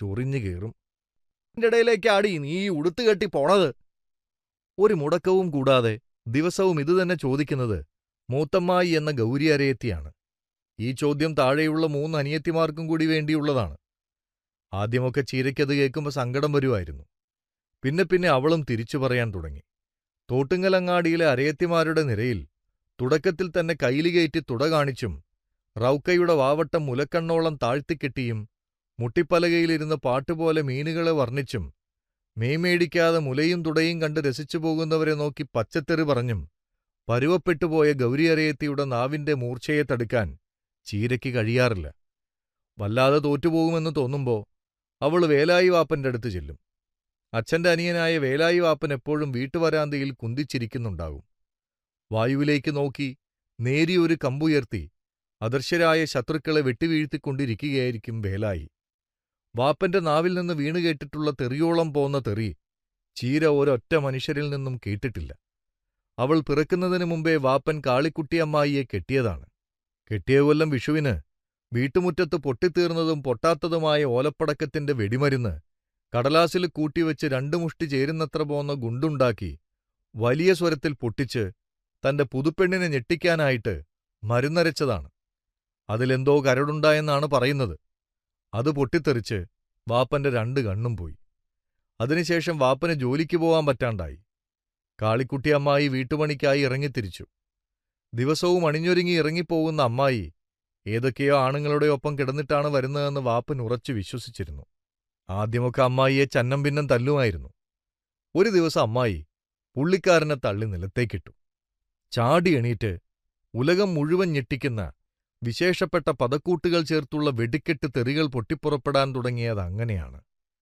ചൊറിഞ്ഞു കീറും ഇതിന്റെ ഇടയിലേക്കാടി നീ ഈ ഉടുത്ത് കെട്ടി പോണത് ഒരു മുടക്കവും കൂടാതെ ദിവസവും ഇതുതന്നെ ചോദിക്കുന്നത് മൂത്തമ്മായി എന്ന ഗൗരി അരയത്തിയാണ് ഈ ചോദ്യം താഴെയുള്ള മൂന്ന് അനിയത്തിമാർക്കും കൂടി വേണ്ടിയുള്ളതാണ് ആദ്യമൊക്കെ ചീരയ്ക്കത് കേൾക്കുമ്പോൾ സങ്കടം വരുമായിരുന്നു പിന്നെ പിന്നെ അവളും തിരിച്ചു പറയാൻ തുടങ്ങി തോട്ടുങ്ങലങ്ങാടിയിലെ അരയത്തിമാരുടെ നിരയിൽ തുടക്കത്തിൽ തന്നെ കൈലികയറ്റി തുട കാണിച്ചും റൗക്കയുടെ വാവട്ടം മുലക്കണ്ണോളം താഴ്ത്തിക്കെട്ടിയും മുട്ടിപ്പലകയിലിരുന്ന് പാട്ടുപോലെ മീനുകളെ വർണ്ണിച്ചും മേമേടിക്കാതെ മുലയും തുടയും കണ്ട് രസിച്ചു പോകുന്നവരെ നോക്കി പച്ചത്തെറി പറഞ്ഞും പരുവപ്പെട്ടുപോയ ഗൗരിയരയത്തിയുടെ നാവിന്റെ മൂർച്ചയെ തടുക്കാൻ ചീരയ്ക്ക് കഴിയാറില്ല വല്ലാതെ തോറ്റുപോകുമെന്ന് തോന്നുമ്പോ അവൾ വേലായി വാപ്പന്റെ അടുത്ത് ചെല്ലും അച്ഛന്റെ അനിയനായ വേലായി വാപ്പൻ എപ്പോഴും വീട്ടുവരാന്തയിൽ കുന്തിച്ചിരിക്കുന്നുണ്ടാകും വായുവിലേക്ക് നോക്കി നേരിയൊരു കമ്പുയർത്തി അദർശരായ ശത്രുക്കളെ വെട്ടിവീഴ്ത്തിക്കൊണ്ടിരിക്കുകയായിരിക്കും വേലായി വാപ്പന്റെ നാവിൽ നിന്ന് വീണു കേട്ടിട്ടുള്ള തെറിയോളം പോന്ന തെറി ചീര ഒരൊറ്റ മനുഷ്യരിൽ നിന്നും കേട്ടിട്ടില്ല അവൾ പിറക്കുന്നതിനു മുമ്പേ വാപ്പൻ കാളിക്കുട്ടിയമ്മായിയെ കെട്ടിയതാണ് കെട്ടിയ കൊല്ലം വിഷുവിന് വീട്ടുമുറ്റത്ത് പൊട്ടിത്തീർന്നതും പൊട്ടാത്തതുമായ ഓലപ്പടക്കത്തിന്റെ വെടിമരുന്ന് കടലാസിൽ കൂട്ടിവെച്ച് രണ്ടു മുഷ്ടി ചേരുന്നത്ര പോന്ന ഗുണ്ടുണ്ടാക്കി വലിയ സ്വരത്തിൽ പൊട്ടിച്ച് തന്റെ പുതുപ്പെണ്ണിനെ ഞെട്ടിക്കാനായിട്ട് മരുന്നരച്ചതാണ് അതിലെന്തോ കരടുണ്ടായെന്നാണ് പറയുന്നത് അത് പൊട്ടിത്തെറിച്ച് വാപ്പന്റെ രണ്ട് കണ്ണും പോയി അതിനുശേഷം വാപ്പന് ജോലിക്ക് പോവാൻ പറ്റാണ്ടായി കാളിക്കുട്ടി അമ്മായി വീട്ടുപണിക്കായി ഇറങ്ങിത്തിരിച്ചു ദിവസവും അണിഞ്ഞൊരുങ്ങി ഇറങ്ങിപ്പോകുന്ന അമ്മായി ഏതൊക്കെയോ ആണുങ്ങളുടെ ഒപ്പം കിടന്നിട്ടാണ് വരുന്നതെന്ന് വാപ്പൻ ഉറച്ചു വിശ്വസിച്ചിരുന്നു ആദ്യമൊക്കെ അമ്മായിയെ ചന്നം ഭിന്നം തല്ലുമായിരുന്നു ഒരു ദിവസം അമ്മായി പുള്ളിക്കാരനെ തള്ളി നിലത്തേക്കിട്ടു ചാടി എണീറ്റ് ഉലകം മുഴുവൻ ഞെട്ടിക്കുന്ന വിശേഷപ്പെട്ട പദക്കൂട്ടുകൾ ചേർത്തുള്ള വെടിക്കെട്ട് തെറികൾ പൊട്ടിപ്പുറപ്പെടാൻ തുടങ്ങിയത് അങ്ങനെയാണ്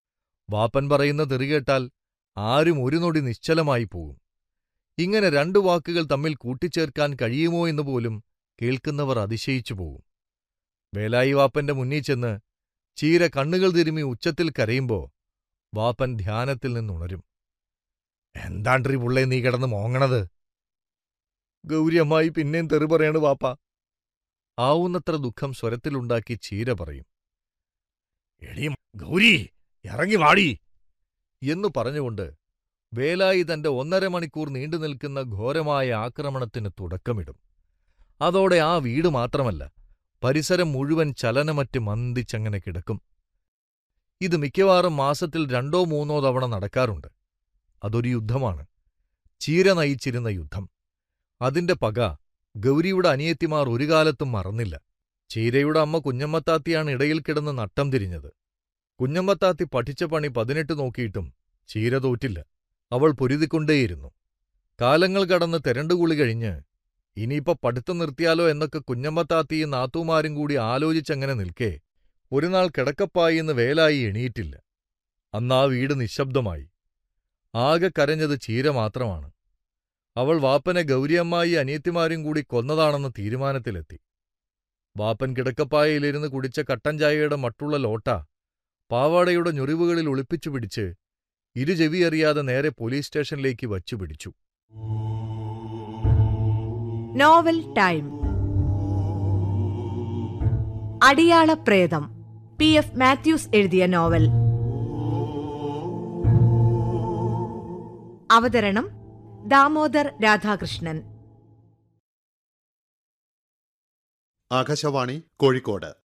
വാപ്പൻ പറയുന്ന തെറി കേട്ടാൽ ആരും ഒരു നൊടി നിശ്ചലമായി പോകും ഇങ്ങനെ രണ്ടു വാക്കുകൾ തമ്മിൽ കൂട്ടിച്ചേർക്കാൻ കഴിയുമോ എന്ന് പോലും കേൾക്കുന്നവർ അതിശയിച്ചു പോകും വേലായി വാപ്പന്റെ മുന്നിൽ ചെന്ന് ചീര കണ്ണുകൾ തിരുമ്മി ഉച്ചത്തിൽ കരയുമ്പോ വാപ്പൻ ധ്യാനത്തിൽ നിന്നുണരും എന്താണ്ട്രീ പുള്ളേ നീ കിടന്ന് മോങ്ങണത് ഗൗരിയമ്മായി പിന്നെയും തെറി പറയാണ് വാപ്പ ആവുന്നത്ര ദുഃഖം സ്വരത്തിലുണ്ടാക്കി ചീര പറയും എടീ ഗൗരി ഇറങ്ങി വാടി എന്നു പറഞ്ഞുകൊണ്ട് വേലായി തന്റെ ഒന്നര മണിക്കൂർ നീണ്ടു നിൽക്കുന്ന ഘോരമായ ആക്രമണത്തിന് തുടക്കമിടും അതോടെ ആ വീട് മാത്രമല്ല പരിസരം മുഴുവൻ ചലനമറ്റ് മന്ദിച്ചങ്ങനെ കിടക്കും ഇത് മിക്കവാറും മാസത്തിൽ രണ്ടോ മൂന്നോ തവണ നടക്കാറുണ്ട് അതൊരു യുദ്ധമാണ് ചീര നയിച്ചിരുന്ന യുദ്ധം അതിന്റെ പക ഗൗരിയുടെ അനിയത്തിമാർ ഒരു കാലത്തും മറന്നില്ല ചീരയുടെ അമ്മ കുഞ്ഞമ്മത്താത്തിയാണ് ഇടയിൽ കിടന്ന് നട്ടം തിരിഞ്ഞത് കുഞ്ഞമ്മത്താത്തി പഠിച്ച പണി പതിനെട്ട് നോക്കിയിട്ടും ചീര തോറ്റില്ല അവൾ പൊരുതിക്കൊണ്ടേയിരുന്നു കാലങ്ങൾ കടന്ന് തെരണ്ടുകുളി കഴിഞ്ഞ് ഇനിയിപ്പോ പഠിത്തം നിർത്തിയാലോ എന്നൊക്കെ കുഞ്ഞമ്മത്താത്തിയും നാത്തൂമാരും കൂടി ആലോചിച്ചങ്ങനെ നിൽക്കേ ഒരുനാൾ കിടക്കപ്പായിന്ന് വേലായി എണീറ്റില്ല അന്നാ വീട് നിശബ്ദമായി ആകെ കരഞ്ഞത് ചീര മാത്രമാണ് അവൾ വാപ്പനെ ഗൗരിയമ്മായി അനിയത്തിമാരും കൂടി കൊന്നതാണെന്ന തീരുമാനത്തിലെത്തി വാപ്പൻ കിടക്കപ്പായയിലിരുന്ന് കുടിച്ച കട്ടൻ ചായയുടെ മട്ടുള്ള ലോട്ട പാവാടയുടെ ഞൊറിവുകളിൽ ഒളിപ്പിച്ചു പിടിച്ച് ഇരു ചെവിയറിയാതെ നേരെ പോലീസ് സ്റ്റേഷനിലേക്ക് വച്ചു പിടിച്ചു നോവൽ ടൈം അടിയാള പ്രേതം പി എഫ് മാത്യൂസ് എഴുതിയ നോവൽ അവതരണം ദാമോദർ രാധാകൃഷ്ണൻ ആകാശവാണി കോഴിക്കോട്